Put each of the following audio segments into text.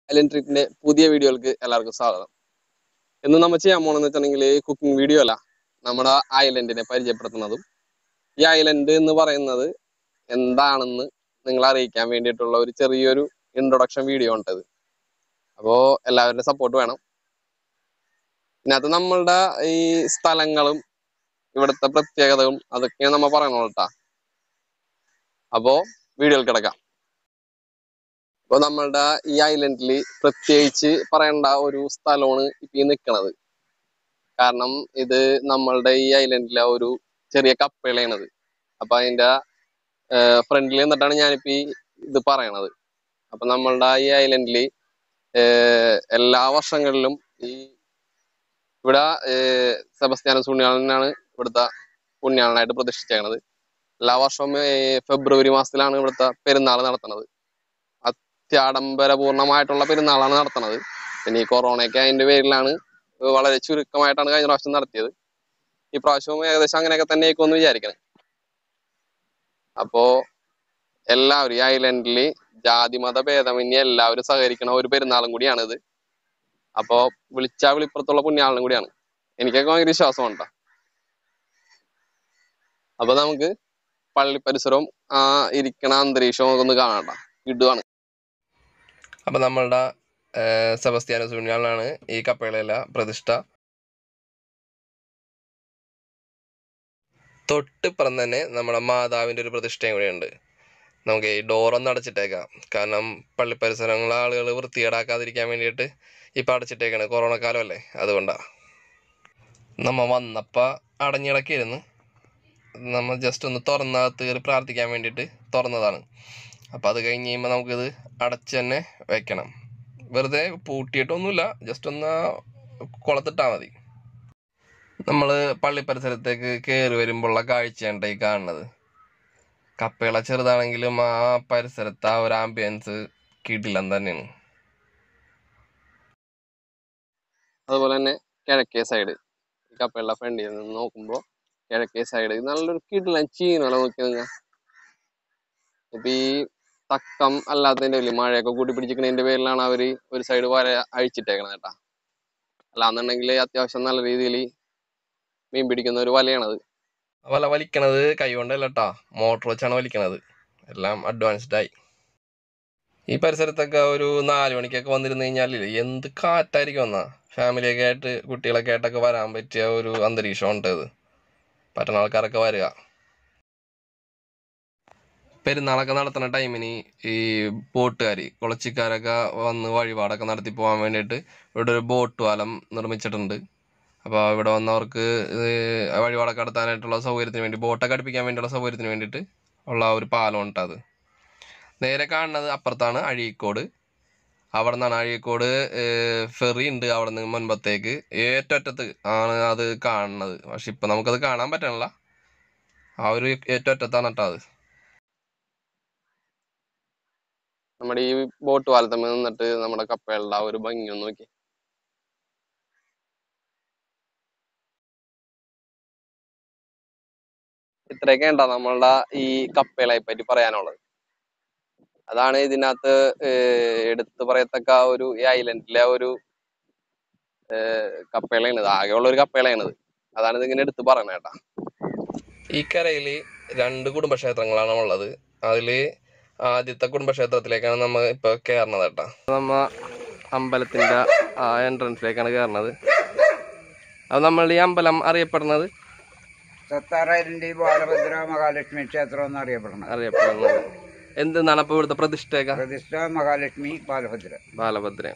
Island ട്രീറ്റിന്റെ പുതിയ വീഡിയോകൾക്ക് എല്ലാവർക്കും സ്വാഗതം ഇന്ന് നമ്മൾ ചെയ്യാൻ പോണെന്ന് വെച്ചിട്ടുണ്ടെങ്കിൽ കുക്കിംഗ് വീഡിയോ അല്ല നമ്മുടെ ഐലൻഡിനെ പരിചയപ്പെടുത്തുന്നതും ഈ ഐലൻഡ് എന്ന് പറയുന്നത് എന്താണെന്ന് നിങ്ങളെ അറിയിക്കാൻ വേണ്ടിയിട്ടുള്ള ഒരു ചെറിയൊരു ഇൻട്രൊഡക്ഷൻ വീഡിയോ ഉണ്ടത് അപ്പോൾ എല്ലാവരുടെ സപ്പോർട്ട് വേണം ഇതിനകത്ത് നമ്മളുടെ ഈ സ്ഥലങ്ങളും ഇവിടുത്തെ പ്രത്യേകതകളും അതൊക്കെയാണ് നമ്മൾ പറയണുള്ളൂ കേട്ടാ അപ്പോ വീഡിയോയിൽ കിടക്കാം ഇപ്പൊ നമ്മളുടെ ഈ ഐലൻഡിൽ പ്രത്യേകിച്ച് പറയേണ്ട ഒരു സ്ഥലമാണ് ഇപ്പൊ ഈ നിൽക്കണത് കാരണം ഇത് നമ്മളുടെ ഈ ഐലൻഡിലെ ഒരു ചെറിയ കപ്പേളയാണത് അപ്പൊ അതിന്റെ ഫ്രണ്ടിൽ നിന്നിട്ടാണ് ഞാനിപ്പോ ഈ ഇത് പറയണത് അപ്പൊ നമ്മളുടെ ഈ ഐലൻഡിൽ എല്ലാ വർഷങ്ങളിലും ഈ ഇവിടെ സെബസ്ത്യാനസ് പുണ്യാളനാണ് ഇവിടുത്തെ പുണ്യാളനായിട്ട് പ്രതിഷ്ഠിച്ചേക്കണത് എല്ലാ വർഷവും ഏർ ഫെബ്രുവരി മാസത്തിലാണ് ഇവിടുത്തെ പെരുന്നാൾ നടത്തുന്നത് അത്യാഡംബരപൂർണമായിട്ടുള്ള പെരുന്നാളാണ് നടത്തുന്നത് പിന്നെ ഈ കൊറോണയൊക്കെ അതിന്റെ പേരിലാണ് വളരെ ചുരുക്കമായിട്ടാണ് കഴിഞ്ഞ പ്രാവശ്യം നടത്തിയത് ഈ പ്രാവശ്യവും ഏകദേശം അങ്ങനെയൊക്കെ തന്നെ ആയിരിക്കും എന്ന് വിചാരിക്കണം അപ്പോ എല്ലാവരും ഈ ഐലൻഡിൽ ജാതി മത ഭേദമന്യേ എല്ലാവരും സഹകരിക്കണ ഒരു പെരുന്നാളും കൂടിയാണിത് അപ്പോ വിളിച്ചാ വിളിപ്പുറത്തുള്ള പുണ്യാളനും കൂടിയാണ് എനിക്കൊക്കെ ഭയങ്കര വിശ്വാസമുണ്ട് അപ്പൊ നമുക്ക് പള്ളി പരിസരവും ആ ഇരിക്കണ അന്തരീക്ഷവും ഒക്കെ ഒന്ന് കാണണ്ട ഇടുവാണ് അപ്പം നമ്മളുടെ സെബസ്ത്യാനസ് പുണ്യാളനാണ് ഈ കപ്പേളയില പ്രതിഷ്ഠ തൊട്ടിപ്പുറം തന്നെ നമ്മുടെ മാതാവിൻ്റെ ഒരു പ്രതിഷ്ഠയും കൂടിയുണ്ട് നമുക്ക് ഈ ഡോറൊന്നും അടച്ചിട്ടേക്കാം കാരണം പള്ളി പരിസരങ്ങളെ ആളുകൾ വൃത്തികേടാക്കാതിരിക്കാൻ വേണ്ടിയിട്ട് ഇപ്പം അടച്ചിട്ടേക്കാണ് കൊറോണ കാലമല്ലേ അതുകൊണ്ടാണ് നമ്മ വന്നപ്പോൾ അടഞ്ഞിടക്കിയിരുന്നു നമ്മൾ ജസ്റ്റ് ഒന്ന് തുറന്നകത്ത് കയറി പ്രാർത്ഥിക്കാൻ വേണ്ടിയിട്ട് തുറന്നതാണ് അപ്പോൾ അത് കഴിഞ്ഞ് കഴിയുമ്പോൾ നമുക്കിത് അടച്ച് തന്നെ വെക്കണം വെറുതെ പൂട്ടിയിട്ടൊന്നുമില്ല ജസ്റ്റ് ഒന്ന് കുളത്തിട്ടാൽ മതി നമ്മൾ പള്ളി പരിസരത്തേക്ക് കയറി വരുമ്പോഴുള്ള കാഴ്ചയാണ് ഈ കാണുന്നത് കപ്പേള ചെറുതാണെങ്കിലും ആ പരിസരത്ത് ആ ഒരു ആംബിയൻസ് കിടിലം തന്നെയാണ് അതുപോലെ തന്നെ കിഴക്കേ സൈഡ് ഈ കപ്പയുടെ ഫ്രണ്ടിൽ നിന്ന് നോക്കുമ്പോൾ കിഴക്കേ സൈഡ് നല്ലൊരു കിടിലൻ ചീനല നോക്കി നിങ്ങ ഇപ്പൊ ഈ തക്കം അല്ലാത്തതിന്റെ പേരിൽ മഴയൊക്കെ കൂട്ടി പിടിച്ചിരിക്കുന്നതിന്റെ പേരിലാണ് അവര് ഒരു സൈഡ് വര അഴിച്ചിട്ടേക്കണത് കേട്ടാ അല്ലാന്നുണ്ടെങ്കിൽ അത്യാവശ്യം നല്ല രീതിയിൽ മീൻ പിടിക്കുന്ന ഒരു വലയാണത് വല വലിക്കണത് കൈ കൊണ്ടല്ല കേട്ടാ മോട്ടർ വെച്ചാണ് വലിക്കണത് എല്ലാം അഡ്വാൻസ്ഡ് ആയി ഈ പരിസരത്തൊക്കെ ഒരു നാല് മണിക്കൊക്കെ വന്നിരുന്നു കഴിഞ്ഞാൽ എന്ത് കാറ്റായിരിക്കും വന്നാ ഫാമിലിയൊക്കെ ആയിട്ട് കുട്ടികളൊക്കെ ആയിട്ടൊക്കെ വരാൻ പറ്റിയ ഒരു അന്തരീക്ഷം ഉണ്ട് ഇത് പറ്റുന്ന ആൾക്കാരൊക്കെ വരിക പെരുന്നാളൊക്കെ നടത്തുന്ന ടൈമിന് ഈ ബോട്ടുകാർ കുളച്ചിക്കാരൊക്കെ വന്ന് വഴിപാടൊക്കെ നടത്തി പോകാൻ വേണ്ടിയിട്ട് ഇവിടെ ഒരു ബോട്ട് പാലം നിർമ്മിച്ചിട്ടുണ്ട് അപ്പോൾ ഇവിടെ വന്നവർക്ക് ഇത് വഴിപാടൊക്കെ നടത്താനായിട്ടുള്ള സൗകര്യത്തിന് വേണ്ടി ബോട്ടൊക്കെ അടുപ്പിക്കാൻ വേണ്ടിയുള്ള സൗകര്യത്തിന് വേണ്ടിയിട്ട് ഉള്ള ഒരു പാലം ഉണ്ട് അത് നേരെ കാണുന്നത് അപ്പുറത്താണ് അഴീക്കോട് അവിടെ നിന്നാണ് അഴീക്കോട് ഫെറി ഉണ്ട് അവിടെ നിന്ന് മുൻപത്തേക്ക് ഏറ്റവും അറ്റത്ത് ആണ് അത് കാണുന്നത് പക്ഷെ ഇപ്പം നമുക്കത് കാണാൻ പറ്റണില്ല ആ ഒരു ഏറ്റവും അറ്റത്താണ് കേട്ടോ അത് നമ്മുടെ ഈ ബോട്ട് പാലത്തമ്മ നിന്നിട്ട് നമ്മുടെ കപ്പകളുടെ ആ ഒരു ഭംഗി ഒന്ന് നോക്കി ഇത്രയൊക്കെ ഉണ്ടോ നമ്മളുടെ ഈ കപ്പകളെ പറ്റി പറയാനുള്ളത് അതാണ് ഇതിനകത്ത് ഏർ എടുത്തു പറയത്തക്ക ഒരു ഈ ഐലൻഡിലെ ഒരു കപ്പേളയാണിത് ആകെയുള്ള ഒരു കപ്പേളയാണിത് അതാണ് ഇതിങ്ങനെ എടുത്ത് പറയണ കേട്ടാ ഈ കരയിൽ രണ്ട് കുടുംബക്ഷേത്രങ്ങളാണ് ഉള്ളത് അതിൽ ആദ്യത്തെ കുടുംബക്ഷേത്രത്തിലേക്കാണ് നമ്മൾ ഇപ്പോൾ കയറണത് കേട്ടോ നമ്മ അമ്പലത്തിന്റെ ആ എൻട്രൻസിലേക്കാണ് കയറുന്നത് അത് നമ്മളുടെ ഈ അമ്പലം അറിയപ്പെടുന്നത് സത്താറായിരൻ്റെ ബാലഭദ്ര മഹാലക്ഷ്മി ക്ഷേത്രം എന്നറിയപ്പെടുന്നത് അറിയപ്പെടുന്നത് എന്തെന്നാണ് അപ്പൊ ഇവിടുത്തെ പ്രതിഷ്ഠയൊക്കെ പ്രതിഷ്ഠ മഹാലക്ഷ്മി ബാലഭദ്ര ബാലഭദ്ര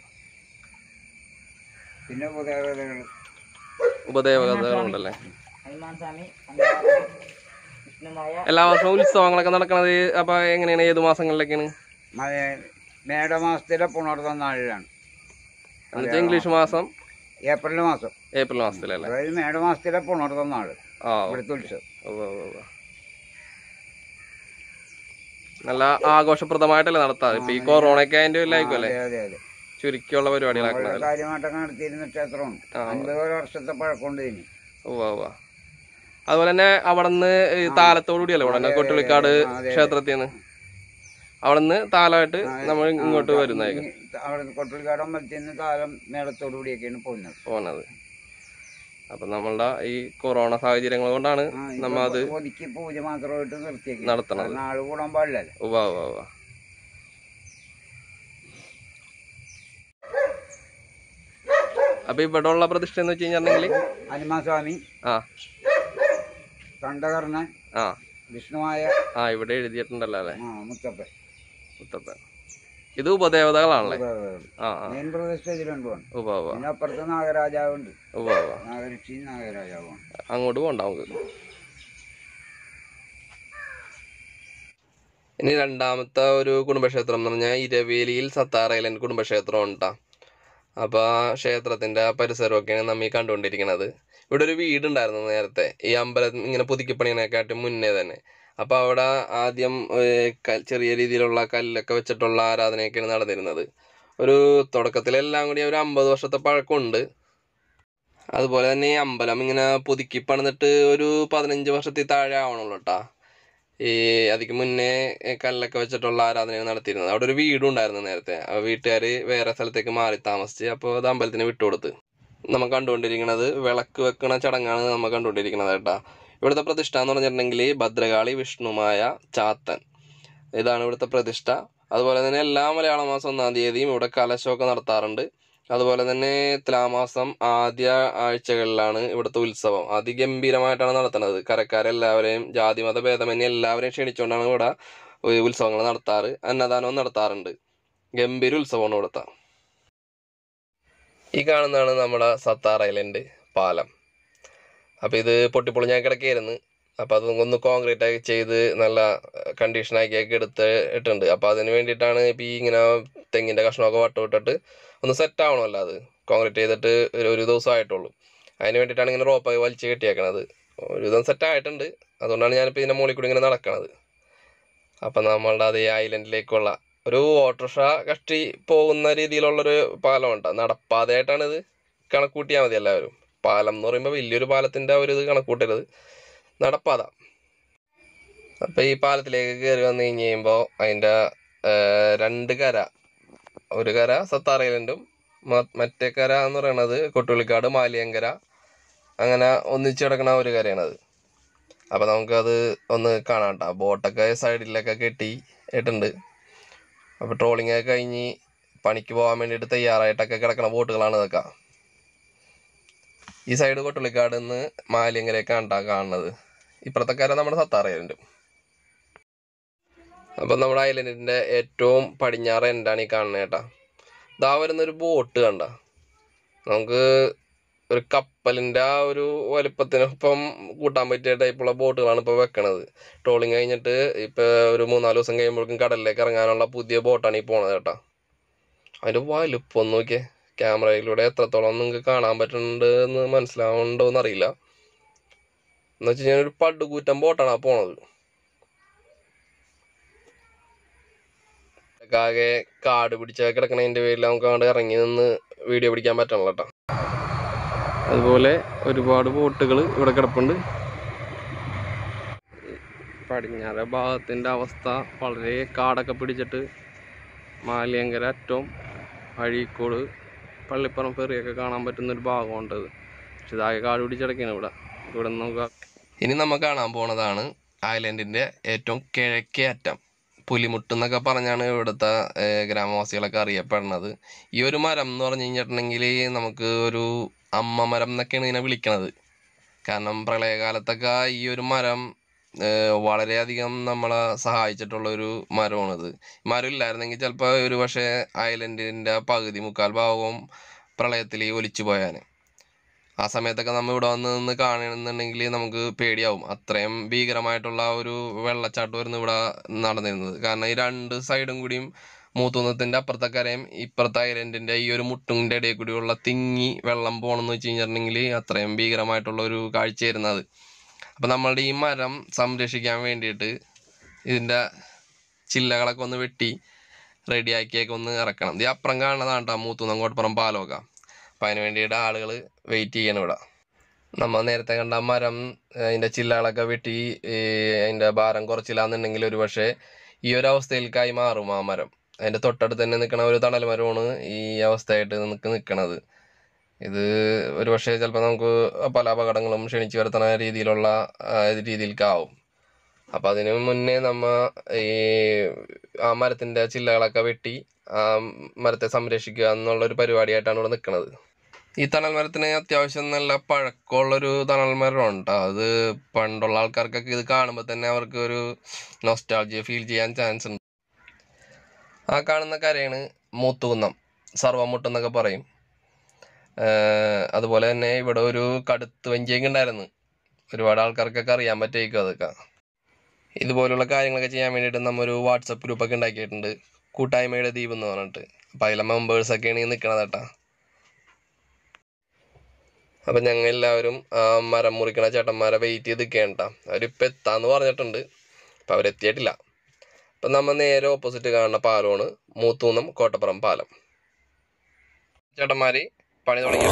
പിന്നെ ഉപദേവതകൾ ഉപദേവകഥകളുണ്ടല്ലേ എല്ലാ വർഷവും ഉത്സവങ്ങളൊക്കെ നടക്കണത് അപ്പൊ എങ്ങനെയാണ് ഏത് മാസങ്ങളിലൊക്കെയാണ് മ- മേടമാസത്തിലെ പുണർന്ന നാളിലാണ് എന്നുവെച്ചാൽ ഇംഗ്ലീഷ് മാസം ഏപ്രിൽ മാസം ഏപ്രിൽ മാസത്തിലല്ലേ അതായത് മേടമാസത്തിലെ പുണർന്ന നാള് ആ ഇവിടുത്തെ ഉത്സവം ഉവ്വ് ഉവ്വ് ഉവ്വ്. നല്ല ആഘോഷപ്രദമായിട്ടല്ലേ നടത്താറ് ഇപ്പൊ ഈ കൊറോണയൊക്കെ അതിന്റെ പേരിലായിരിക്കും അല്ലേ അതെ അതെ അതെ ചുരുക്കിയുള്ള പരിപാടികളാക്കണത് വളരെ കാര്യമായിട്ടൊക്കെ നടത്തിയിരുന്ന ക്ഷേത്രമാണ് ആ. അൻപത് വർഷത്തെ പഴക്കമുണ്ട് ഇതിന് ഉവ്വ ഉവ്വ അതുപോലെ തന്നെ അവിടെ നിന്ന് താലത്തോടു കൂടിയല്ലേ ഇവിടെ കൊട്ടുളിക്കാട് ആ, അതെ, അതെ. ക്ഷേത്രത്തിൽ നിന്ന് അവിടെ നിന്ന് താലമായിട്ട് ആ, നമ്മൾ ആ, ഇങ്ങോട്ട് ആ, വരുന്നതായിരിക്കും ഈ അവിടെ കൊട്ടൽക്കാട് അമ്പലത്തിൽ നിന്ന് താലം മേളത്തോടു കൂടിയൊക്കെയാണ് പോകുന്നത് പോണത് അപ്പൊ നമ്മളുടെ ഈ കൊറോണ സാഹചര്യങ്ങൾ കൊണ്ടാണ് ആ, ഇപ്പൊ നമ്മ അത് ഒതുക്കി പൂജ മാത്രമായിട്ട് നിർത്തിയേക്കും നടത്തണത്. നാള് കൂടാൻ പാടില്ലല്ലോ ഉവ്വ ഉവ്വ ഉവ്വ അപ്പൊ ഇവിടെ ഉള്ള പ്രതിഷ്ഠ എന്ന് വെച്ച് കഴിഞ്ഞിട്ടുണ്ടെങ്കിൽ ഹനുമാസ്വാമി ആ കണ്ഠകർണൻ ആ വിഷ്ണുവായ ആ ഇവിടെ എഴുതിയിട്ടുണ്ടല്ലോ അല്ലെ ആ മുത്തപ്പൻ മുത്തപ്പൻ ഇത് ഉപദേവതകളാണല്ലേ ആ ആ മെയിൻ പ്രതിഷ്ഠ ഇതിൽ രണ്ടുമാണ് ഉവ്വ ഉവ്വ പിന്നെ അപ്പുറത്ത് നാഗരാജാവുണ്ട് ഉവ്വ ഉവ്വ നാഗരക്ഷിയും നാഗരാജാവുമാണ് അങ്ങോട്ട് പോണ്ട നമുക്ക് ഇനി രണ്ടാമത്തെ ഒരു കുടുംബക്ഷേത്രം എന്ന് പറഞ്ഞാൽ ഇരവേലിയിൽ സത്താർ ഐലൻഡ് കുടുംബക്ഷേത്രം ഉണ്ടാ അപ്പൊ ആ ക്ഷേത്രത്തിന്റെ പരിസരമൊക്കെയാണ് നമ്മ ഈ കണ്ടുകൊണ്ടിരിക്കുന്നത് ഇവിടെ ഒരു വീടുണ്ടായിരുന്നു നേരത്തെ ഈ അമ്പലം ഇങ്ങനെ പുതുക്കിപ്പണിയതിനെക്കാട്ടും മുന്നേ തന്നെ അപ്പൊ അവിടെ ആദ്യം ഏർ ക- ചെറിയ രീതിയിലുള്ള കല്ലൊക്കെ വെച്ചിട്ടുള്ള ആരാധനയൊക്കെയാണ് നടന്നിരുന്നത് ഒരു തുടക്കത്തിലെല്ലാം കൂടി ഒരു അമ്പത് വർഷത്തെ പഴക്കമുണ്ട് അതുപോലെ തന്നെ ഈ അമ്പലം ഇങ്ങനെ പുതുക്കി പണിതിട്ട് ഒരു പതിനഞ്ച് വർഷത്തിൽ താഴെ ആവണുള്ളൂ കേട്ടാ ഈ അതിക്ക് മുന്നേ ഏ, കല്ലൊക്കെ വെച്ചിട്ടുള്ള ആരാധനയാണ് നടത്തിയിരുന്നത് അവിടെ ഒരു വീടും ഉണ്ടായിരുന്നു നേരത്തെ ആ വീട്ടുകാർ വേറെ സ്ഥലത്തേക്ക് മാറി താമസിച്ച് അപ്പോൾ അത് അമ്പലത്തിന് വിട്ടുകൊടുത്ത് നമ്മൾ കണ്ടുകൊണ്ടിരിക്കുന്നത് വിളക്ക് വെക്കണ ചടങ്ങാണ് നമ്മൾ കണ്ടുകൊണ്ടിരിക്കുന്നത് കേട്ടാ ഇവിടുത്തെ പ്രതിഷ്ഠ എന്ന് പറഞ്ഞിട്ടുണ്ടെങ്കിൽ ഭദ്രകാളി വിഷ്ണുമായ ചാത്തൻ ഇതാണ് ഇവിടുത്തെ പ്രതിഷ്ഠ അതുപോലെ തന്നെ എല്ലാ മലയാള മാസം ഒന്നാം തീയതിയും ഇവിടെ കലശമൊക്കെ നടത്താറുണ്ട് അതുപോലെ തന്നെ തുലാമാസം ആദ്യ ആഴ്ചകളിലാണ് ഇവിടുത്തെ ഉത്സവം അതിഗംഭീരമായിട്ടാണ് നടത്തുന്നത് കരക്കാരെല്ലാവരെയും ജാതിമത ഭേദമന്യേ എല്ലാവരെയും ക്ഷണിച്ചുകൊണ്ടാണ് ഇവിടെ ഉത്സവങ്ങൾ നടത്താറ് അന്നദാനവും നടത്താറുണ്ട് ഗംഭീര ഉത്സവമാണ് ഇവിടുത്തെ ഈ കാണുന്നതാണ് നമ്മുടെ സത്താർ ഐലൻഡ് പാലം അപ്പോൾ ഇത് പൊട്ടിപ്പൊളിഞ്ഞാൽ കിടക്കുകയായിരുന്നു അപ്പോൾ അത് ഒന്ന് കോൺക്രീറ്റ് ആക്കി ചെയ്ത് നല്ല കണ്ടീഷൻ ആക്കിയൊക്കെ എടുത്ത് ഇട്ടുണ്ട് അപ്പോൾ അതിന് വേണ്ടിയിട്ടാണ് ഇപ്പോൾ ഈ ഇങ്ങനെ തെങ്ങിൻ്റെ കഷ്ണമൊക്കെ വട്ടമിട്ടിട്ട് ഒന്ന് സെറ്റ് ആവണമല്ലോ അത് കോൺക്രീറ്റ് ചെയ്തിട്ട് ഒരു ഒരു ദിവസം ആയിട്ടുള്ളൂ അതിന് വേണ്ടിയിട്ടാണ് ഇങ്ങനെ റോപ്പായി വലിച്ച് കെട്ടിയേക്കണത് ഒരു വിധം സെറ്റ് ആയിട്ടുണ്ട് അതുകൊണ്ടാണ് ഞാനിപ്പോൾ ഇതിൻ്റെ മുകളിൽ കൂടി ഇങ്ങനെ നടക്കണത് അപ്പം നമ്മളുടെ അതേ ഐലൻഡിലേക്കുള്ള ഒരു ഓട്ടോറിക്ഷ കഷ്ടി പോകുന്ന രീതിയിലുള്ളൊരു പാലമുണ്ട് നടപ്പാതയായിട്ടാണ് ഇത് കണക്കൂട്ടിയാൽ മതി എല്ലാവരും പാലം എന്ന് പറയുമ്പോൾ വലിയൊരു പാലത്തിൻ്റെ ഒരു ഇത് കണക്കൂട്ടരുത് നടപ്പാത അപ്പം ഈ പാലത്തിലേക്ക് കയറി വന്നു കഴിഞ്ഞ് കഴിയുമ്പോൾ അതിൻ്റെ രണ്ട് കര ഒരു കര സത്താർ ഐലൻഡും മ- മറ്റേ കര എന്ന് പറയണത് കൊട്ടുള്ളിക്കാട് മാലിയങ്കര അങ്ങനെ ഒന്നിച്ച് കിടക്കണ ഒരു കരയാണത് അപ്പം നമുക്കത് ഒന്ന് കാണാം കേട്ടോ ബോട്ടൊക്കെ സൈഡിലൊക്കെ കെട്ടി ഇട്ടുണ്ട് അപ്പോൾ ട്രോളിംഗ് ഒക്കെ കഴിഞ്ഞ് പണിക്ക് പോകാൻ വേണ്ടിയിട്ട് തയ്യാറായിട്ടൊക്കെ കിടക്കണ ബോട്ടുകളാണ് ഇതൊക്കെ ഈ സൈഡ് കൊട്ടുള്ളിക്കാട് നിന്ന് മാലിയങ്കരയൊക്കെയാണ് കേട്ടോ കാണുന്നത് ഇപ്പുറത്തെ കര നമ്മുടെ സത്താർ ഐലൻഡ് അപ്പം നമ്മുടെ ഐലൻഡിൻ്റെ ഏറ്റവും പടിഞ്ഞാറ് എൻഡാണ് ഈ കാണുന്നത് കേട്ടാ ഇതാ വരുന്നൊരു ബോട്ട് കണ്ട നമുക്ക് ഒരു കപ്പലിൻ്റെ ആ ഒരു വലിപ്പത്തിനൊപ്പം കൂട്ടാൻ പറ്റിയ ടൈപ്പുള്ള ബോട്ടുകളാണ് ഇപ്പോൾ വെക്കണത് ട്രോളിങ് കഴിഞ്ഞിട്ട് ഇപ്പോൾ ഒരു മൂന്നാല് ദിവസം കഴിയുമ്പോഴേക്കും കടലിലേക്ക് ഇറങ്ങാനുള്ള പുതിയ ബോട്ടാണ് ഈ പോണത് കേട്ടാ അതിൻ്റെ വലുപ്പം ഒന്ന് നോക്കിയേ ക്യാമറയിലൂടെ എത്രത്തോളം നിങ്ങൾക്ക് കാണാൻ പറ്റുന്നുണ്ട് എന്ന് മനസ്സിലാവുന്നുണ്ടോ എന്നറിയില്ല എന്ന് വെച്ച് കഴിഞ്ഞാൽ ഒരു പടുകൂറ്റൻ ബോട്ടാണ് ആ പോണത് ആകെ കാട് പിടിച്ച കിടക്കണതിൻ്റെ പേരിൽ നമുക്ക് അങ്ങോട്ട് ഇറങ്ങി നിന്ന് വീഡിയോ പിടിക്കാൻ പറ്റണല്ലോ കേട്ടോ അതുപോലെ ഒരുപാട് ബോട്ടുകൾ ഇവിടെ കിടപ്പുണ്ട് പടിഞ്ഞാറേ ഭാഗത്തിൻ്റെ അവസ്ഥ വളരെ കാടൊക്കെ പിടിച്ചിട്ട് മാലിയങ്കര അറ്റവും അഴീക്കോട് പള്ളിപ്പുറം ഫെറിയൊക്കെ കാണാൻ പറ്റുന്ന ഒരു ഭാഗമുണ്ട് ഇത് പക്ഷെ ഇതാകെ കാട് പിടിച്ചിടക്കാണ് ഇവിടെ ഇവിടെ നിന്ന് നമുക്ക് ഇനി നമ്മൾ കാണാൻ പോണതാണ് ഐലൻഡിൻ്റെ ഏറ്റവും കിഴക്കേ അറ്റം പുലിമുട്ട് എന്നൊക്കെ പറഞ്ഞാണ് ഇവിടുത്തെ ഏർ, ഗ്രാമവാസികളൊക്കെ അറിയപ്പെടുന്നത് ഈ ഒരു മരം എന്ന് പറഞ്ഞു കഴിഞ്ഞിട്ടുണ്ടെങ്കിൽ നമുക്ക് ഒരു അമ്മ മരം എന്നൊക്കെയാണ് ഇതിനെ വിളിക്കണത് കാരണം പ്രളയകാലത്തൊക്കെ ഈ ഒരു മരം ഏർ, വളരെയധികം നമ്മളെ സഹായിച്ചിട്ടുള്ള ഒരു മരമാണിത് മരം ഇല്ലായിരുന്നെങ്കിൽ ചിലപ്പോൾ ഒരു പക്ഷേ ഐലൻഡിൻ്റെ പകുതി മുക്കാൽ ഭാഗവും പ്രളയത്തിൽ ഒലിച്ചു പോയാന് ആ സമയത്തൊക്കെ നമ്മൾ ഇവിടെ വന്ന് നിന്ന് കാണുന്നുണ്ടെങ്കിൽ നമുക്ക് പേടിയാവും അത്രയും ഭീകരമായിട്ടുള്ള ഒരു വെള്ളച്ചാട്ടമായിരുന്നു ഇവിടെ നടന്നിരുന്നത് കാരണം ഈ രണ്ട് സൈഡും കൂടിയും മൂത്തുന്നത്തിൻ്റെ അപ്പുറത്തെ കരയും ഇപ്പുറത്തെ ഐലൻഡിൻ്റെ ഈ ഒരു മുട്ടിൻ്റെ ഇടയിൽ കൂടിയുള്ള തിങ്ങി വെള്ളം പോകണമെന്ന് വെച്ച് കഴിഞ്ഞിട്ടുണ്ടെങ്കിൽ അത്രയും ഭീകരമായിട്ടുള്ള ഒരു കാഴ്ചയായിരുന്നു അത് അപ്പം നമ്മളുടെ ഈ മരം സംരക്ഷിക്കാൻ വേണ്ടിയിട്ട് ഇതിൻ്റെ ചില്ലകളൊക്കെ ഒന്ന് വെട്ടി റെഡിയാക്കിയൊക്കെ ഒന്ന് ഇറക്കണം ഇത് അപ്പുറം കാണുന്നതാണ് കേട്ടോ മൂത്തുന്ന കോട്ടപ്പുറം പാലമൊക്കെ അപ്പം അതിന് വേണ്ടിയിട്ട് ആളുകൾ വെയിറ്റ് ചെയ്യണം ഇവിടെ നമ്മൾ നേരത്തെ കണ്ട ആ മരം അതിൻ്റെ ചില്ലകളൊക്കെ വെട്ടി ഈ അതിൻ്റെ ഭാരം കുറച്ചില്ലാന്നുണ്ടെങ്കിൽ ഒരു പക്ഷേ ഈ ഒരു അവസ്ഥയിലേക്കായി മാറും ആ മരം അതിൻ്റെ തൊട്ടടുത്ത് തന്നെ നിൽക്കണ ഒരു തണൽ മരമാണ് ഈ അവസ്ഥയായിട്ട് നമുക്ക് നിൽക്കണത് ഇത് ഒരു പക്ഷേ ചിലപ്പോൾ നമുക്ക് പല അപകടങ്ങളും ക്ഷണിച്ചു വരുത്തുന്ന രീതിയിലുള്ള ആ, രീതിയിലേക്കാവും അപ്പം അതിന് മുന്നേ നമ്മ ഈ ആ മരത്തിൻ്റെ ചില്ലകളൊക്കെ വെട്ടി ആ മരത്തെ സംരക്ഷിക്കുക എന്നുള്ളൊരു പരിപാടിയായിട്ടാണ് ഇവിടെ നിൽക്കുന്നത് ഈ തണൽ മരത്തിന് അത്യാവശ്യം നല്ല പഴക്കമുള്ളൊരു തണൽ മരമുണ്ട് ട്ടോ. അത് പണ്ടുള്ള ആൾക്കാർക്കൊക്കെ ഇത് കാണുമ്പോൾ തന്നെ അവർക്ക് ഒരു നൊസ്റ്റാൾജിയ ഫീൽ ചെയ്യാൻ ചാൻസ് ഉണ്ട് ആ കാണുന്ന കരയാണ് മൂത്തുകുന്നം സർവമുട്ട് എന്നൊക്കെ പറയും ഏഹ് അതുപോലെ തന്നെ ഇവിടെ ഒരു കടുത്ത് വഞ്ചിയൊക്കെ ഉണ്ടായിരുന്നു ഒരുപാട് ആൾക്കാർക്കൊക്കെ അറിയാൻ പറ്റുമായിരിക്കും അതൊക്കെ ഇതുപോലുള്ള കാര്യങ്ങളൊക്കെ ചെയ്യാൻ വേണ്ടിയിട്ട് നമ്മ ഒരു വാട്സപ്പ് ഗ്രൂപ്പൊക്കെ ഉണ്ടാക്കിയിട്ടുണ്ട് കൂട്ടായ്മയുടെ ദ്വീപ് എന്ന് പറഞ്ഞിട്ട് അപ്പം അതിലെ മെമ്പേഴ്സൊക്കെയാണ് ഈ നിൽക്കണത് കേട്ടാ അപ്പം ഞങ്ങൾ എല്ലാവരും ആ മരം മുറിക്കണ ചേട്ടന്മാരെ വെയിറ്റ് ചെയ്ത് നിൽക്കുകയാണ് കേട്ടോ അവരിപ്പോൾ എത്താന്ന് പറഞ്ഞിട്ടുണ്ട് അപ്പം അവരെത്തിയിട്ടില്ല അപ്പം നമ്മൾ നേരെ ഓപ്പോസിറ്റ് കാണുന്ന പാലമാണ് മൂത്തൂന്നം കോട്ടപ്പുറം പാലം ചേട്ടന്മാര് പണി തുടങ്ങി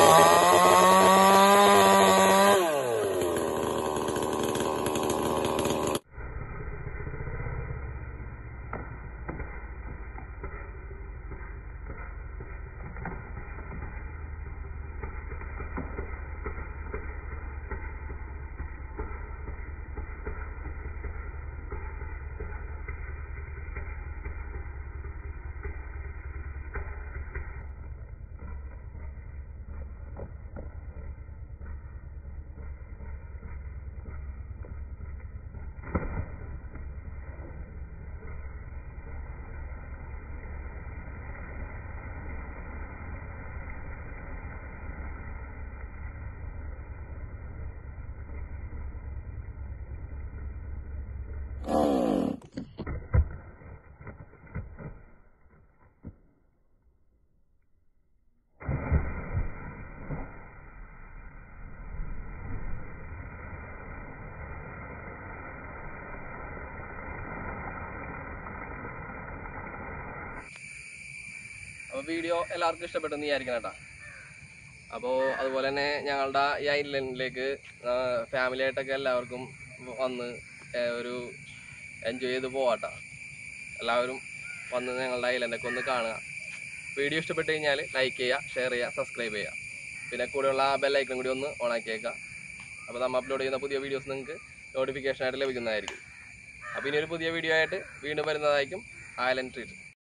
അപ്പോൾ വീഡിയോ എല്ലാവർക്കും ഇഷ്ടപ്പെട്ടെന്ന് വിചാരിക്കണം കേട്ടോ അപ്പോൾ അതുപോലെ തന്നെ ഞങ്ങളുടെ ഈ ഐലൻഡിലേക്ക് ഫാമിലി ആയിട്ടൊക്കെ എല്ലാവർക്കും വന്ന് ഏർ ഒരു എൻജോയ് ചെയ്ത് പോവാട്ടോ എല്ലാവരും വന്ന് ഞങ്ങളുടെ ഐലൻഡൊക്കെ ഒന്ന് കാണുക വീഡിയോ ഇഷ്ടപ്പെട്ട് കഴിഞ്ഞാൽ ലൈക്ക് ചെയ്യുക ഷെയർ ചെയ്യുക സബ്സ്ക്രൈബ് ചെയ്യുക പിന്നെ കൂടെയുള്ള ബെല്ലൈക്കൺ കൂടി ഒന്ന് ഓണാക്കിയേക്കുക അപ്പോൾ നമ്മൾ അപ്ലോഡ് ചെയ്യുന്ന പുതിയ വീഡിയോസ് നിങ്ങൾക്ക് നോട്ടിഫിക്കേഷൻ ആയിട്ട് ലഭിക്കുന്നതായിരിക്കും അപ്പോൾ ഇനി ഒരു പുതിയ വീഡിയോ ആയിട്ട് വീണ്ടും വരുന്നതായിരിക്കും ഐലൻഡ് ട്രീറ്റ്